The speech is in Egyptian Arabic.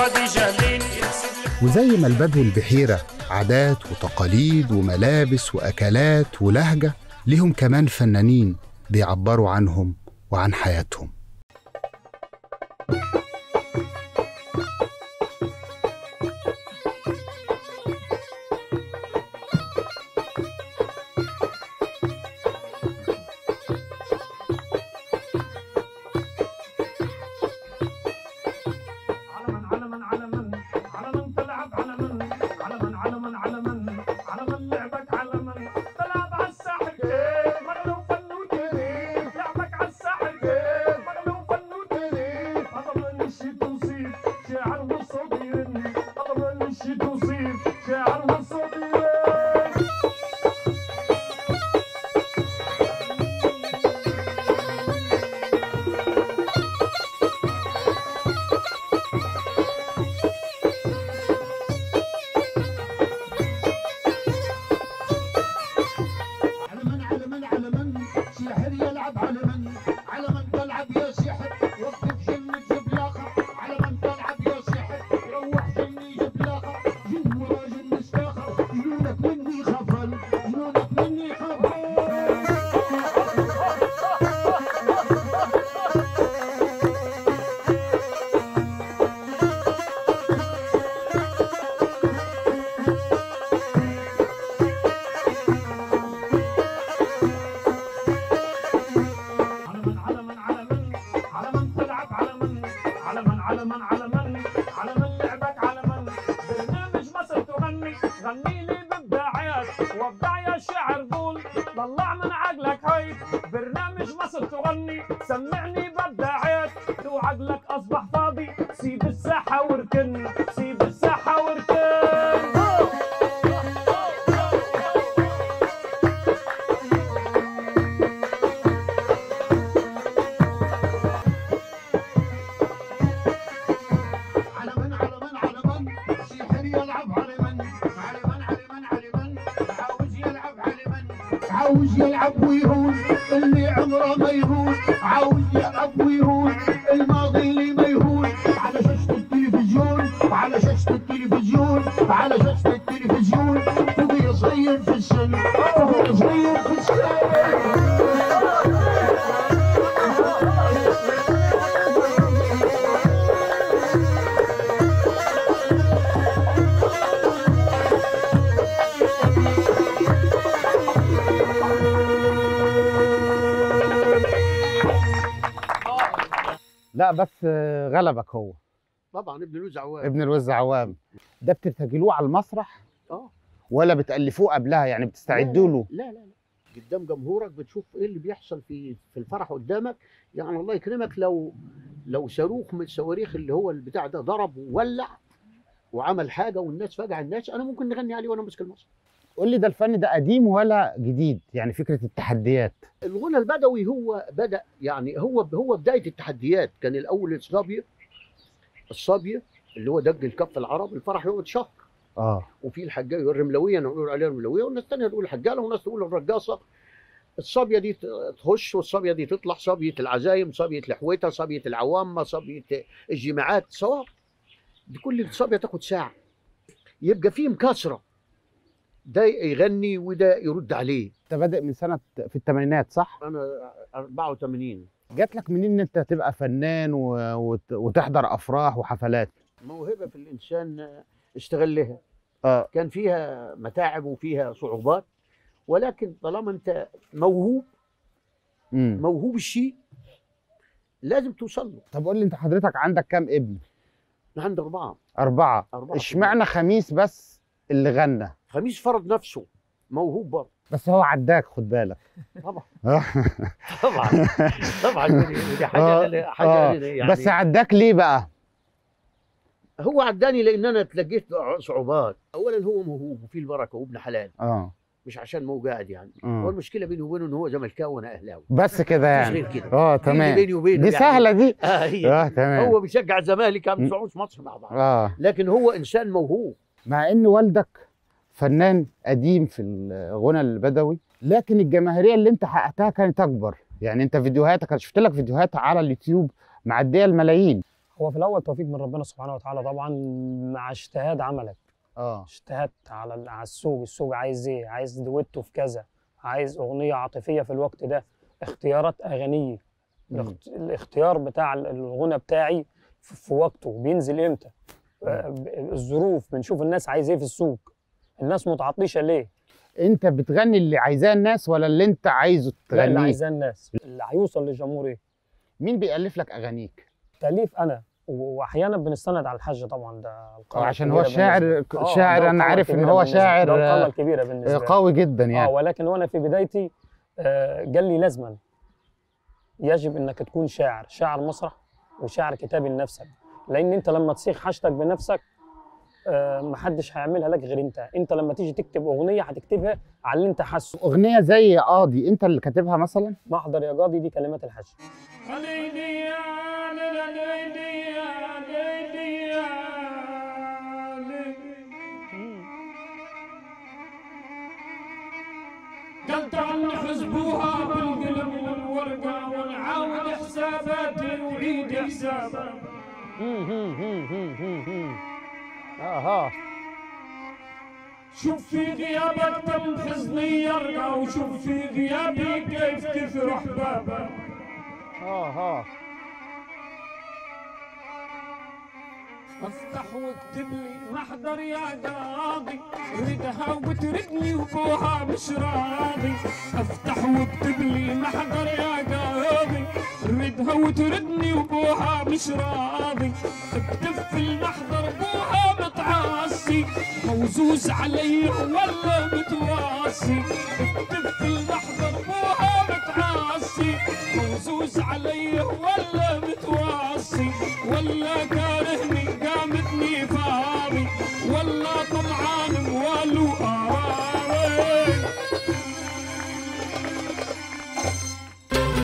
وادي جليل وزي ما البدو البحيرة عادات وتقاليد وملابس وأكلات ولهجة ليهم كمان فنانين بيعبروا عنهم وعن حياتهم علما علما علما علما تلعب علما علما علما علما علما لعبك علما تلعب على الساحل مغلوب فنوتي لعبك على الساحل مغلوب فنوتي أضمن الشي توصيف شاعر وصبير أضمن الشي توصيف شاعر وصبير علما علما علما ساحر يلعب علما علما تلعب يا سحر وقف جن جيب لاخر علما تلعب يا سحر روح جن يجيب لاخر جن ورا جن استاخر جنونك مني خفل جنونك مني خفل علما علما علما علما تلعب علما علما علما علما علما لعبك علما برنامج مصر تغني غني لي بابداعات وابدع يا شاعر قول طلع من عقلك هاي برنامج مصر تغني سمعني بابداعات تو عقلك اصبح فاضي سيب الساحه واركن سيب الساحه واركن علما علما علما سحر يلعب علما علما علما علما عاوز يلعب علما عاوز يلعب ويهون اللي عمره ما يهون عاوز يلعب ويهون الماضي اللي ما يهون على شاشة التلفزيون على شاشة التلفزيون على شاشة التلفزيون تبي صغير في السن تبي صغير في السن لا بس آه، غلبك هو طبعا ابن لوز عوام ابن الوز عوام ده بترتجلوه على المسرح اه ولا بتألفوه قبلها يعني بتستعدوا له لا لا لا قدام جمهورك بتشوف ايه اللي بيحصل في في الفرح قدامك يعني الله يكرمك لو لو صاروخ من الصواريخ اللي هو البتاع ده ضرب وولع وعمل حاجه والناس فجع الناس انا ممكن نغني عليه وانا ماسك المسرح قول لي ده الفن ده قديم ولا جديد يعني فكرة التحديات الغنى البدوي هو بدا يعني هو هو بدايه التحديات كان الاول الصابيه الصابيه اللي هو دج الكف العرب الفرح يقعد شهر اه وفي الحجايه والرملويه نقول عليها الرملويه والناس الثانيه تقول الحجاله والناس تقول الرقاصه الصابيه دي تخش والصابيه دي تطلع صابيه العزايم صابيه الحويته صابيه العوامه صابيه الجماعات صواب دي كل صابيه تاخد ساعه يبقى في مكاسره ده يغني وده يرد عليه انت بادئ من سنة في الثمانينات صح؟ انا 84 جات لك منين ان انت تبقى فنان و... وت... وتحضر افراح وحفلات؟ موهبه في الانسان استغلها اه كان فيها متاعب وفيها صعوبات ولكن طالما انت موهوب امم موهوب الشيء لازم توصل له طب قول لي انت حضرتك عندك كام ابن؟ انا عندي اربعه أربعة أربعة. اشمعنى خميس بس اللي غنى؟ خميس فرض نفسه موهوب برضه بس هو عداك خد بالك طبعا آه. طبعا طبعا ودي ودي حاجه آه. حاجه آه. يعني بس عداك ليه بقى؟ هو عداني لان انا تلقيت صعوبات اولا هو موهوب وفيه البركه وابن حلال اه مش عشان مو قاعد يعني آه. هو المشكله بيني وبينه ان هو زملكاوي وانا اهلاوي بس كده مفيش يعني غير كده اه دي اللي تمام بيني وبينه دي يعني. سهلة دي اه هي اه تمام هو بيشجع الزمالك ما م. بيسمعوش مصر مع بعض اه لكن هو انسان موهوب مع ان والدك فنان قديم في الغنى البدوي لكن الجماهيريه اللي انت حققتها كانت اكبر يعني انت فيديوهاتك انا شفت لك فيديوهات على اليوتيوب معديه الملايين هو في الاول توفيق من ربنا سبحانه وتعالى طبعا مع اجتهاد عملك اه اجتهدت على ال- على السوق السوق عايز ايه عايز دويتو في كذا عايز اغنيه عاطفيه في الوقت ده اختيارات اغانيه مم. الاخت- الاختيار بتاع ال- الغنى بتاعي في في وقته بينزل امتى آه، ب- الظروف بنشوف الناس عايز ايه في السوق الناس متعطشه ليه انت بتغني اللي عايزاه الناس ولا اللي انت عايزه لا اللي تغنيه عايزاه الناس اللي هيوصل للجمهور ايه مين بيألف لك اغانيك تاليف انا و- واحيانا بنستند على الحاج طبعا ده القامة عشان هو الكبيرة شاعر بالنسبة. آه، شاعر ده انا القامة عارف ان الكبيرة هو بالنسبة- شاعر ده القامة آه، الكبيره بالنسبه لي. قوي جدا اه يعني ولكن وانا في بدايتي آه، قال لي لازما يجب انك تكون شاعر شاعر مسرح وشاعر كتابي لنفسك لان انت لما تصيغ حاجتك بنفسك آه، محدش هيعملها لك غير انت انت لما تيجي تكتب اغنيه هتكتبها على اللي انت حاسه اغنيه زي قاضي انت اللي كاتبها مثلا محضر يا قاضي دي كلمات الحاج ليلي يا ليلي يا ليلي يا ليلي قلت عني حسبوها بالقلم والورقة ونعاود حساباتي وعيد حسابها اها شوف في غيابك تم حزني يرقى وشوف في غيابي كيف كثر احبابك اها افتح واكتب لي محضر يا قاضي ردها وتردني وبوها مش راضي افتح واكتب لي محضر يا قاضي ردها وتردني وبوها مش راضي اكتب في المحضر بوها متعاصي موزوز علي ولا متواصي اكتب في المحضر بوها متعاصي موزوز علي ولا متواصي ولا كارهني قامتني فاضي ولا طمعان موالو آراوي